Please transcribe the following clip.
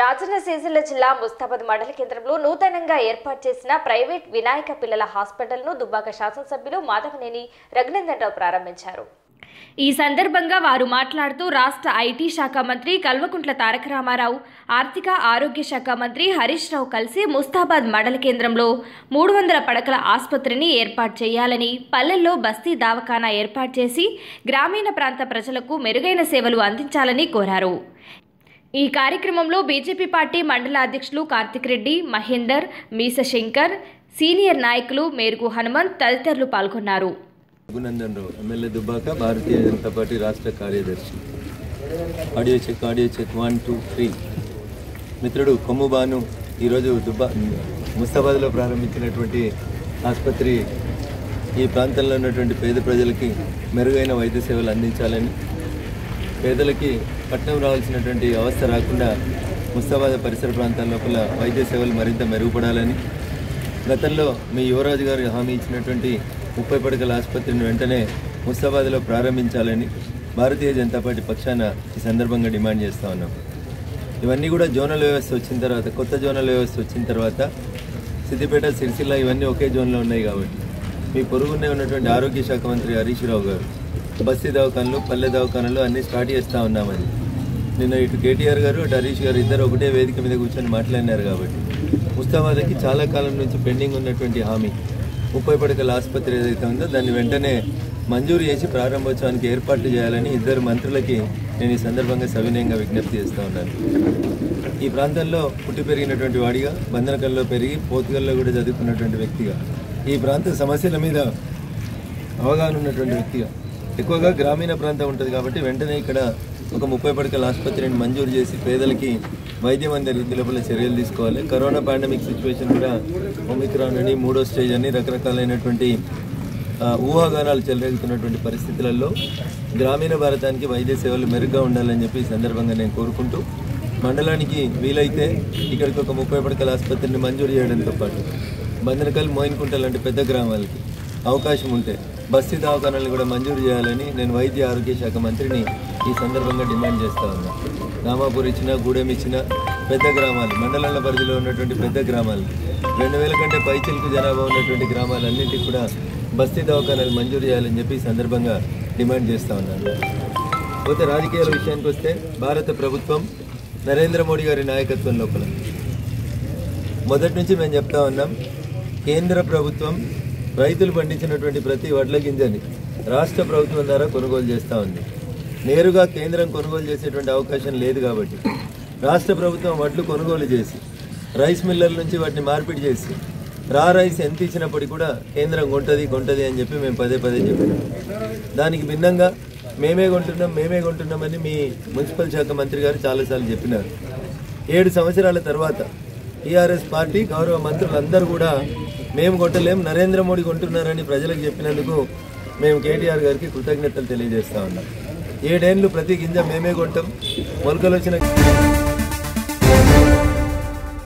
రాజన్న సిరిసిల్ల జిల్లా ముస్తాబాద్ మండల కేంద్రంలో నూతనంగా ఏర్పాటు చేసిన ప్రైవేట్ వినాయక పిల్లల హాస్పిటల్ను దుబ్బాక శాసనసభ్యులు మాధవనేని రఘునందనరావు ప్రారంభించారు ఈ సందర్భంగా వారు మాట్లాడుతూ రాష్ట్ర ఐటీ శాఖ మంత్రి కల్వకుంట్ల తారక రామారావు ఆర్థిక ఆరోగ్య శాఖ మంత్రి హరీష్ రావు కలిసి ముస్తాబాద్ మండల కేంద్రంలో మూడు వందల పడకల ఆసుపత్రిని ఏర్పాటు చేయాలని పల్లెల్లో బస్తీ దవాఖానా ఏర్పాటు చేసి గ్రామీణ ప్రాంత ప్రజలకు మెరుగైన సేవలు అందించాలని కోరారు ఈ కార్యక్రమంలో బీజేపీ పార్టీ మండల అధ్యక్షులు కార్తిక్ రెడ్డి మహేందర్ మీస శంకర్ సీనియర్ నాయకులు మేరుగు హనుమంత్ తదితరులు పాల్గొన్నారు రఘునందన్ రావు ఎమ్మెల్యే దుబ్బాక భారతీయ జనతా పార్టీ రాష్ట్ర కార్యదర్శి audio check audio check one two three మిత్రుడు కొమ్ము బాను ఈరోజు దుబ్బా ముస్తాబాద్లో ప్రారంభించినటువంటి ఆసుపత్రి ఈ ప్రాంతంలో ఉన్నటువంటి పేద ప్రజలకి మెరుగైన వైద్య సేవలు అందించాలని పేదలకి పట్టణం రావాల్సినటువంటి అవస్థ రాకుండా ముస్తాబాద్ పరిసర ప్రాంతాల లోపల వైద్య సేవలు మరింత మెరుగుపడాలని గతంలో మీ యువరాజు గారు హామీ ఇచ్చినటువంటి ముప్పై పడకల ఆసుపత్రిని వెంటనే ముస్తాబాద్లో ప్రారంభించాలని భారతీయ జనతా పార్టీ పక్షాన ఈ సందర్భంగా డిమాండ్ చేస్తా ఉన్నాం ఇవన్నీ కూడా జోనల్ వ్యవస్థ వచ్చిన తర్వాత కొత్త జోనల్ వ్యవస్థ వచ్చిన తర్వాత సిద్దిపేట సిరిసిల్ల ఇవన్నీ ఒకే జోన్లో ఉన్నాయి కాబట్టి మీ పొరుగునే ఉన్నటువంటి ఆరోగ్య శాఖ మంత్రి హరీష్ రావు గారు బస్తీ దవాఖానలు పల్లె దవాఖానలు అన్నీ స్టార్ట్ చేస్తూ ఉన్నామని నిన్న ఇటు కేటీఆర్ గారు అటు హరీష్ గారు ఇద్దరు ఒకటే వేదిక మీద కూర్చొని మాట్లాడినారు కాబట్టి ముస్తాబాద్కి చాలా కాలం నుంచి పెండింగ్ ఉన్నటువంటి హామీ ముప్పై పడకల ఆసుపత్రి ఏదైతే ఉందో దాన్ని వెంటనే మంజూరు చేసి ప్రారంభోత్సవానికి ఏర్పాట్లు చేయాలని ఇద్దరు మంత్రులకి నేను ఈ సందర్భంగా సవినయంగా విజ్ఞప్తి చేస్తూ ఉన్నాను ఈ ప్రాంతంలో పుట్టి పెరిగినటువంటి వాడిగా బంధనకల్లో పెరిగి పోతుగల్లో కూడా చదువుకున్నటువంటి వ్యక్తిగా ఈ ప్రాంత సమస్యల మీద అవగాహన ఉన్నటువంటి వ్యక్తిగా ఎక్కువగా గ్రామీణ ప్రాంతం ఉంటుంది కాబట్టి వెంటనే ఇక్కడ ఒక ముప్పై పడకల ఆసుపత్రిని మంజూరు చేసి పేదలకి వైద్యం అందే రీతి లోపల చర్యలు తీసుకోవాలి కరోనా పాండమిక్ సిచ్యువేషన్ కూడా ఒమిక్రాన్ అని మూడో స్టేజ్ అని రకరకాలైనటువంటి ఆ, ఊహాగానాలు చెలరేగుతున్నటువంటి పరిస్థితులలో గ్రామీణ భారతానికి వైద్య సేవలు మెరుగ్గా ఉండాలని చెప్పి ఈ సందర్భంగా నేను కోరుకుంటూ మండలానికి వీలైతే ఇక్కడికి ఒక ముప్పై పడకల ఆసుపత్రిని మంజూరు చేయడంతో పాటు బందనకల్ మోయిన్కుంట లాంటి పెద్ద గ్రామాలకి అవకాశం ఉంటే బస్తీ దవాఖానాలను కూడా మంజూరు చేయాలని నేను వైద్య ఆరోగ్య శాఖ మంత్రిని ఈ సందర్భంగా డిమాండ్ చేస్తా ఉన్నా రామాపూర్ ఇచ్చిన గూడెం ఇచ్చిన పెద్ద గ్రామాలు మండలాల పరిధిలో ఉన్నటువంటి పెద్ద గ్రామాలు రెండు వేల కంటే పైచిలకు జనాభా ఉన్నటువంటి గ్రామాలన్నింటికి కూడా బస్తీ దవాఖానాలు మంజూరు చేయాలని చెప్పి ఈ సందర్భంగా డిమాండ్ చేస్తా ఉన్నాను పోతే రాజకీయాల విషయానికి వస్తే భారత ప్రభుత్వం నరేంద్ర మోడీ గారి నాయకత్వం లోపల మొదటి నుంచి మేము చెప్తా ఉన్నాం కేంద్ర ప్రభుత్వం రైతులు పండించినటువంటి ప్రతి వడ్ల గింజని రాష్ట్ర ప్రభుత్వం ద్వారా కొనుగోలు చేస్తూ ఉంది నేరుగా కేంద్రం కొనుగోలు చేసేటువంటి అవకాశం లేదు కాబట్టి రాష్ట్ర ప్రభుత్వం వడ్లు కొనుగోలు చేసి రైస్ మిల్లర్ల నుంచి వాటిని మార్పిడి చేసి రా రైస్ ఎంత ఇచ్చినప్పటికీ కూడా కేంద్రం కొంటది కొంటది అని చెప్పి మేము పదే పదే చెప్పినాం దానికి భిన్నంగా మేమే కొంటున్నాం మేమే కొంటున్నామని మీ మున్సిపల్ శాఖ మంత్రి గారు చాలాసార్లు చెప్పినారు ఏడు సంవత్సరాల తర్వాత టీఆర్ఎస్ పార్టీ గౌరవ మంత్రులు అందరూ కూడా మేము కొట్టలేం నరేంద్ర మోడీ కొంటున్నారని ప్రజలకు చెప్పినందుకు మేము కేటీఆర్ గారికి కృతజ్ఞతలు తెలియజేస్తా ఉన్నాం ఏడేళ్ళు ప్రతి గింజ మేమే కొంటాం మొలకలు వచ్చిన